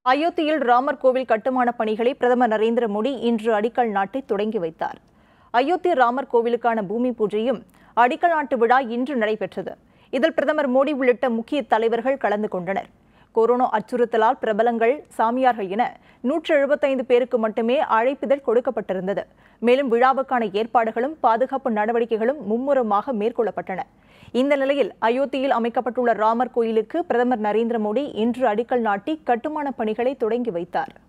அயோத்தியில் ராமர் கோவில் கட்டுமான பணிகளை பிரதமர் நரேந்திர மோடி இன்று அடிக்கல் நாட்டி தொடங்கி வைத்தார் அயோத்தி ராமர் கோவிலுக்கான பூமி பூஜையும் அடிக்கல் நாட்டு விழா இன்று நடைபெற்றது இதில் பிரதமர் மோடி உள்ளிட்ட முக்கிய தலைவர்கள் கலந்து கொண்டனர் கொரோனா அச்சுறுத்தலால் பிரபலங்கள் சாமியார்கள் என நூற்று எழுபத்தைந்து பேருக்கு மட்டுமே அழைப்பிதழ் கொடுக்கப்பட்டிருந்தது மேலும் விழாவுக்கான ஏற்பாடுகளும் பாதுகாப்பு நடவடிக்கைகளும் மும்முரமாக மேற்கொள்ளப்பட்டன இந்த நிலையில் அயோத்தியில் அமைக்கப்பட்டுள்ள ராமர் கோயிலுக்கு பிரதமர் நரேந்திர மோடி இன்று அடிக்கல் நாட்டி கட்டுமான பணிகளை தொடங்கி வைத்தார்